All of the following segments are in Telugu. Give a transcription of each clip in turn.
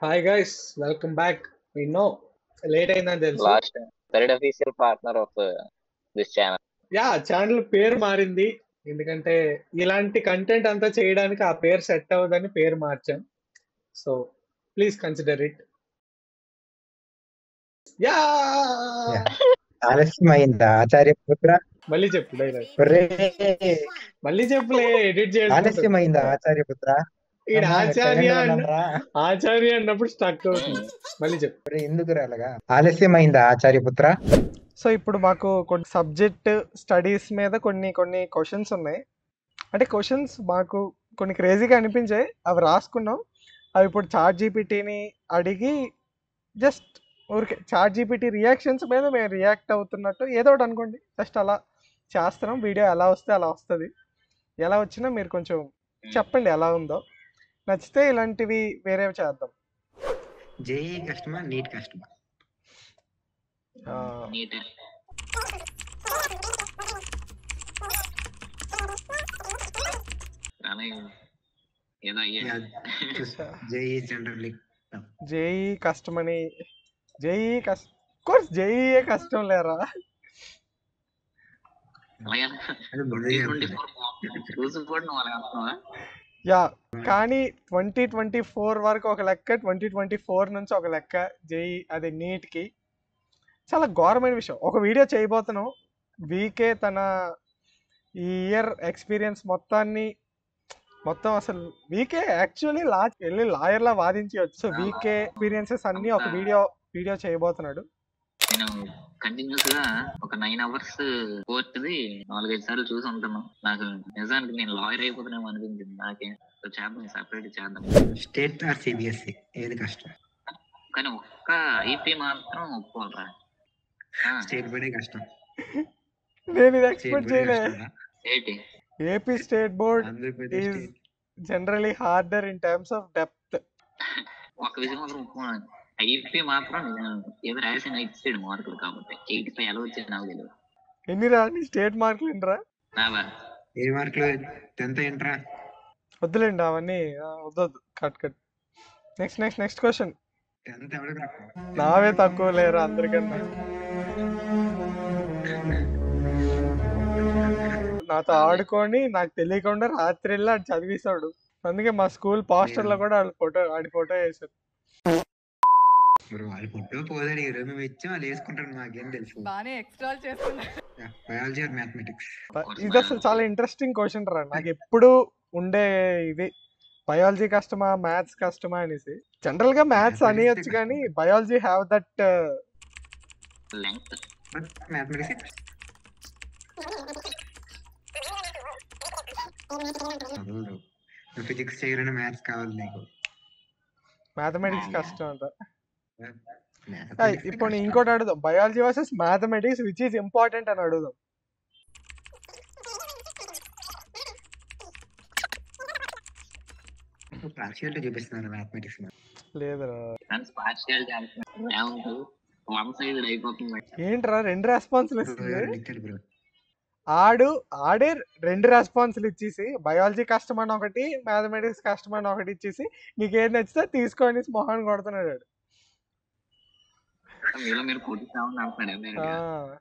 Hi guys welcome back no late అయిందని తెలుసు last third official partner of this channel yeah channel పేరు మారింది ఎందుకంటే ఇలాంటి కంటెంట్ అంతా చేయడానికి ఆ పేరు సెట్ అవ్వదని పేరు మార్చాం so please consider it yeah ఆలస్యమైందా ఆచార్యపుత్ర మళ్ళీ చెప్పు డైలాగ్ ఒరే మళ్ళీ చెప్పులే ఎడిట్ చేయాలి ఆలస్యమైందా ఆచార్యపుత్ర ఈడ అమ్మా, ఆచార్య ఎక్కడికి అన్న వెళ్ళాలరా? ఆచార్య అన్నప్పుడు స్టక్ అవుతుంది మళ్ళీ చెప్పు ఒరే ఎందుకు రాలగా ఆలస్యమైందా ఆచార్యపుత్ర సో ఇప్పుడు మాకు కొన్ని సబ్జెక్ట్ స్టడీస్ మీద కొన్ని కొన్ని క్వశ్చన్స్ ఉన్నాయి అంటే క్వశ్చన్స్ మాకు కొన్ని క్రేజీగా అనిపించాయి అవి రాసుకున్నాం అవి ఇప్పుడు చాట్ జీపీటీని అడిగి జస్ట్ ఊరికే చాట్ జీపీటీ రియాక్షన్స్ మీద మేము రియాక్ట్ అవుతున్నట్టు ఏదో ఒకటి అనుకోండి జస్ట్ అలా చేస్తున్నాం వీడియో ఎలా వస్తే అలా వస్తుంది ఎలా వచ్చినా మీరు కొంచెం చెప్పండి ఎలా ఉందో నచ్చితే ఇలాంటివి వేరేవి చేద్దాం జేఈ కష్టమా నీట్ కష్టమా ఆ, నీట్ కానీ ఏదో అయ్యే జేఈ జనరల్ జేఈ కష్టమని జేఈ కష్ట కోర్స్ జేఈఏ కష్టం లేరా అలాగే ట్వంటీ ఫోర్ చూసి కూడా నువ్వు అలా అంటున్నావా యా కానీ ట్వంటీ ట్వంటీ ఫోర్ వరకు ఒక లెక్క ట్వంటీ ట్వంటీ ఫోర్ నుంచి ఒక లెక్క జేఈ అది నీట్కి చాలా ఘోరమైన విషయం ఒక వీడియో చేయబోతున్నాం వీకే తన ఈ ఇయర్ ఎక్స్పీరియన్స్ మొత్తాన్ని మొత్తం అసలు వీకే యాక్చువల్లీ లా వెళ్ళి లాయర్లా వాదించి సో వీకే ఎక్స్పీరియన్సెస్ అన్ని ఒక వీడియో వీడియో చేయబోతున్నాడు నేను కంటిన్యూస్ గా ఒక నైన్ అవర్స్ కోర్టుది నాలుగైదు సార్లు చూసి ఉంటాను నాకు నిజానికి నేను లాయర్ అయిపోతున్నామో అనిపించింది నాకే సో చేద్దాం సెపరేట్ చేద్దాం స్టేట్ ఆర్ సిబిఎస్ఈ ఏది కష్టం కానీ ఒక్క ఐపీ మాత్రం ఒప్పుకోవాలరా ఆ, స్టేట్ బోర్డే కష్టం నేను ఇది స్టేట్ ఎక్స్పెక్ట్ బోర్డే చేయలే కష్టమా? ఏంటి AP state board Andhra Pradesh is state. Generally harder in terms of depth ఒక విషయం మాత్రం ఒప్పుకున్నాను ఐపీ మాత్రం నేను ఏదో రాసిన ఇచ్చాడు మార్కులు కాబట్టి ఎయిటీ ఫైవ్ ఎలా వచ్చేది నాకు తెలియదు ఎన్ని రాని స్టేట్ మార్కులు ఎన్నిరా నావా ఏ మార్కులు టెన్త్ ఏంట్రా వద్దులేండి అవన్నీ ఆ, వద్దు వద్దు cut cut next next next question tenth ఎవరికి రాకు నావే తక్కువ లేరు అందరికన్నా నాతో ఆడుకొని నాకు తెలియకుండా రాత్రి వెళ్ళి ఆడు చదివిస్తాడు అందుకే మా స్కూల్ పోస్టర్ లో కూడా వాళ్ళ ఫోటో ఆడి ఫోటో వేసారు బ్రో వాళ్ళు ఫోటో పోదని ఈరోజు మేము ఇచ్చాం వాళ్ళు వేసుకుంటారు మాకేం తెలుసు బానే ఎక్స్ట్రాల్ చేస్తున్నా బయాలజీ ఆర్ మ్యాథమెటిక్స్ ఇది అసలు చాలా ఇంట్రెస్టింగ్ క్వశ్చన్ రా నాకు ఎప్పుడు ఉండే ఇది బయాలజీ కష్టమా మ్యాథ్స్ కష్టమా అనేసి జనరల్ గా మ్యాథ్స్ Mathematics అనేయచ్చు కష్టం. కానీ biology have that length but mathematics physics చేయాలని మ్యాథ్స్ కావాలి నీకు మ్యాథమెటిక్స్ కష్టం అంట Mathematics ఏయ్, ఇప్పుడు నేను ఇంకోటి అడుగుదాం biology versus mathematics which is important అని అడుగుదాం కష్టం. పార్షియాలిటీ చూపిస్తున్నారు మ్యాథమెటిక్స్ లేదురా friends partiality rank one side అయిపోతుంది ఏంట్రా రెండు రెస్పాన్స్లు ఇస్తుంది డిక్టెడ్ బ్రో ఆడు ఆడే రెండు రెస్పాన్స్లు ఇచ్చేసి బయాలజీ కష్టం అని ఒకటి మ్యాథమెటిక్స్ కష్టం అని ఒకటి ఇచ్చేసి నీకు ఏది నచ్చితే తీసుకోని మొహాన్ని కొడుతున్నాడు వాడు. మీలో మీరు కొట్టిస్తామని అంటున్నాడు ఆ అమెరికా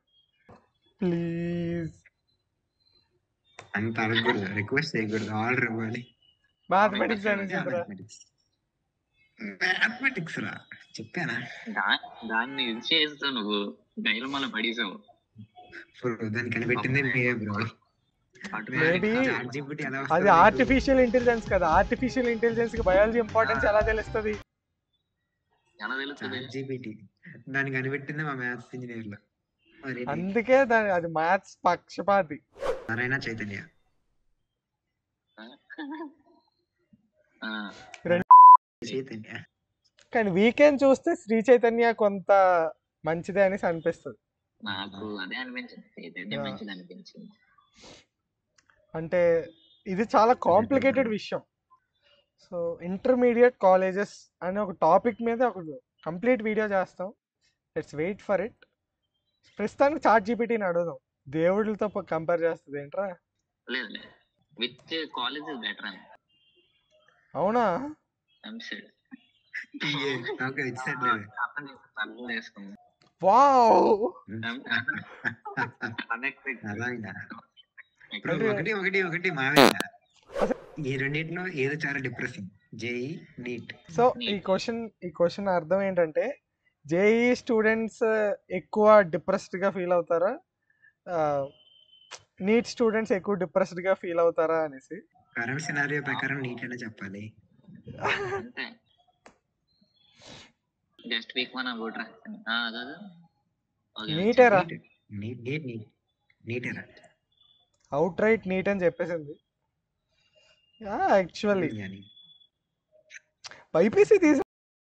ప్లీజ్ అంత అడగకూడదు రిక్వెస్ట్ చేయకూడదు ఆర్డర్ ఇవ్వాలి మ్యాథమెటిక్స్ అని చెప్పరా మ్యాథమెటిక్స్ మ్యాథమెటిక్స్ రా చెప్పానా దా- దాన్ని ఇది చేస్తావు నువ్వు గైలు మళ్ళీ పడేసావు బ్రో దాన్ని కనిపెట్టింది మీరే బ్రో Maybe చాట్జిపిటి ఎలా అది వస్తుందో ఆర్టిఫిషియల్ ఇంటెలిజెన్స్ కదా ఆర్టిఫిషియల్ ఇంటెలిజెన్స్ కి బయాలజీ ఇంపార్టెన్స్ ఎలా తెలుస్తుంది ఎలా తెలుస్తుంది చాట్జిపిటి దాన్ని కనిపెట్టింది మా మ్యాథ్స్ ఇంజనీర్లు మరి ఇది అందుకే దాని అది మ్యాథ్స్ పక్షపాతి నారాయణ చైతన్య ఆ, చైతన్య కానీ వీకెండ్ చూస్తే శ్రీ చైతన్య కొంత మంచిదే అనేసి అనిపిస్తుంది నాకు అదే అనిపించింది చైతన్యం ఆ. మంచిది అనిపించింది అంటే ఇది చాలా కాంప్లికేటెడ్ విషయం సో ఇంటర్మీడియట్ కాలేజెస్ అనే ఒక టాపిక్ మీద ఒక కంప్లీట్ వీడియో చేస్తాం లెట్స్ వెయిట్ ఫర్ ఇట్ ప్రస్తుతానికి చాట్ జీపీటీని అడుగుదాం దేవుళ్ళతో కంపేర్ చేస్తుంది ఏంట్రా లేదు లేదు విత్ కాలేజ్ ఇస్ బెటర్ అని అవునా I'm sure. ఓకే ఇచ్చేట్లేదు అర్థం చేసుకుంది అర్థం చేసుకుంది వావ్ అన్ఎక్స్పెక్టెడ్ అలాగా ఇప్పుడు ఒకటి ఒకటి ఒకటి మావే ఈ రెండింటిలో ఏదో చాలా డిప్రెసింగ్ జేఈ నీట్ సో ఈ క్వశ్చన్ ఈ క్వశ్చన్ అర్థం ఏంటంటే జేఈ స్టూడెంట్స్ ఎక్కువ డిప్రెస్డ్ గా ఫీల్ అవుతారా నీట్ స్టూడెంట్స్ ఎక్కువ డిప్రెస్డ్ గా ఫీల్ అవుతారా అనేసి కరెంట్ సినారియో ప్రకారం నీట్ అనే చెప్పాలి అంతే జస్ట్ వీక్ వన్ అబౌట్ రాస్తాను కాదు నీటేరా నీట్ నీట్ నీట్ నీటేరా అవుట్ రైట్ నీట్ అని చెప్పేసింది యాక్చువల్లీ అని బైపీసీ తీసి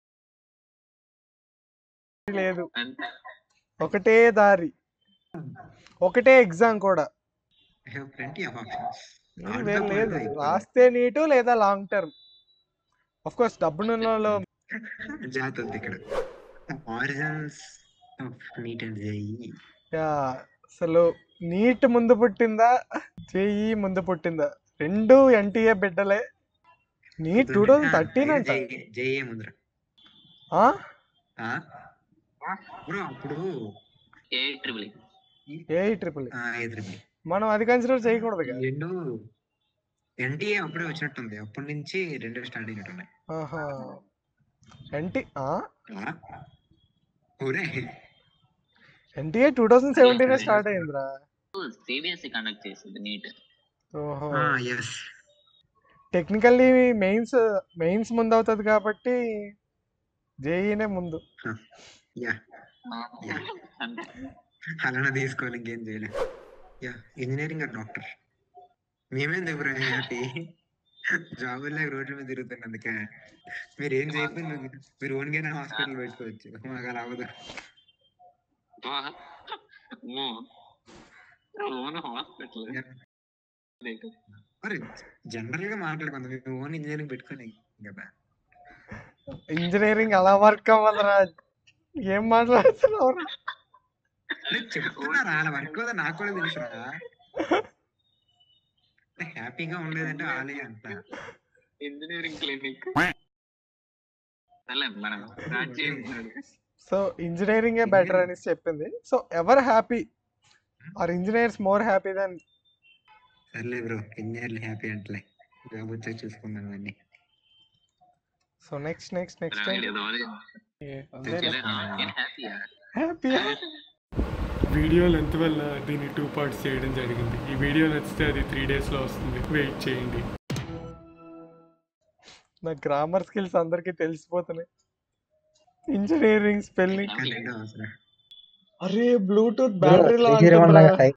లేదు అంతే ఒకటే దారి ఒకటే ఎగ్జామ్ కూడా హ్యావ్ ప్lenty ఆఫ్ ఆప్షన్స్ నీకు వేరే లేదు రాస్తే నీటు లేదా లాంగ్ టర్మ్ ఆఫ్ కోర్స్ డబ్బునుల్లో జాత్ ఉంది ఇక్కడ origins of NEET and JEE yeah, అసలు నీట్ ముందు పుట్టిందా జేఈ ముందు పుట్టిందా రెండు ఎన్టీఏ బిడ్డలే నీట్ టూ థౌజండ్ థర్టీన్ అంట జేఏ ముందర ఆ? బ్రో అప్పుడు ఏ ట్రిపుల్ ఏ ట్రిపుల్ ఆ, ఏ త్రిబుల్ మనం అది కన్సిడర్ చేయకూడదు కదా రెండు ఎన్టీఏ అప్పుడే వచ్చినట్టుంది అప్పటి నుంచి రెండు స్టార్ట్ అయినట్టున్నాయి ఆహా ఎన్టీ ఆ? ఊరే NTA two thousand seventeen start అయిందిరా సిబిఎస్ఈ కండక్ట్ చేసింది నీట్ ఓహో ఎస్ టెక్నికల్లీ మెయిన్స్ మెయిన్స్ ముందు అవుతుంది కాబట్టి జేఈనే ముందు యా అంతే అలానే తీసుకోవాలి ఇంకేం చేయలేదు యా ఇంజనీరింగ్ ఆర్ డాక్టర్ మేమేం దగ్గర హ్యాపీ జాబుల్లో రోడ్ల మీద తిరుగుతున్నందుకే మీరు ఏం చేయకపోయినా మీరు ఓన్గానే హాస్పిటల్ పెట్టుకోవచ్చు మాకు అలా అవ్వదు ఓన్ హాస్పిటల్ మరి జనరల్ గా మాట్లాడుకుందాం మేము ఓన్ ఇంజనీరింగ్ పెట్టుకోని కదా ఇంజనీరింగ్ అలా వర్క్ అవ్వదురా ఏం మాట్లాడుతున్నావు అరే చెప్తున్నారా అలా వర్క్ అవుతా నాకు కూడా తెలుసురా హ్యాపీగా ఉండేదంటే వాళ్ళే అంట ఇంజనీరింగ్ క్లినిక్ సర్లే మనం స్టార్ట్ చేయండి సో ఇంజనీరింగ్ బెటర్ అనేసి చెప్పింది so ever happy are engineers more happy then సర్లే బ్రో ఇంజనీర్లు హ్యాపీ అంటలే జాబ్ వచ్చాక చూసుకుందాం అన్ని సో నెక్స్ట్ నెక్స్ట్ నెక్స్ట్ ఏదో నేను హ్యాపీయా హ్యాపీ వీడియో లెంత్ వల్ల దీన్ని టూ పార్ట్స్ చేయడం జరిగింది ఈ వీడియో నచ్చితే అది త్రీ డేస్లో వస్తుంది వెయిట్ చేయండి నా గ్రామర్ స్కిల్స్ అందరికీ తెలిసిపోతున్నాయి ఇంజనీరింగ్ స్పెల్లింగ్ కరెక్ట్ అవసరం అరే బ్లూటూత్ బ్రో బ్యాటరీ శ్రీశ్రీరామ్ లాగా టైప్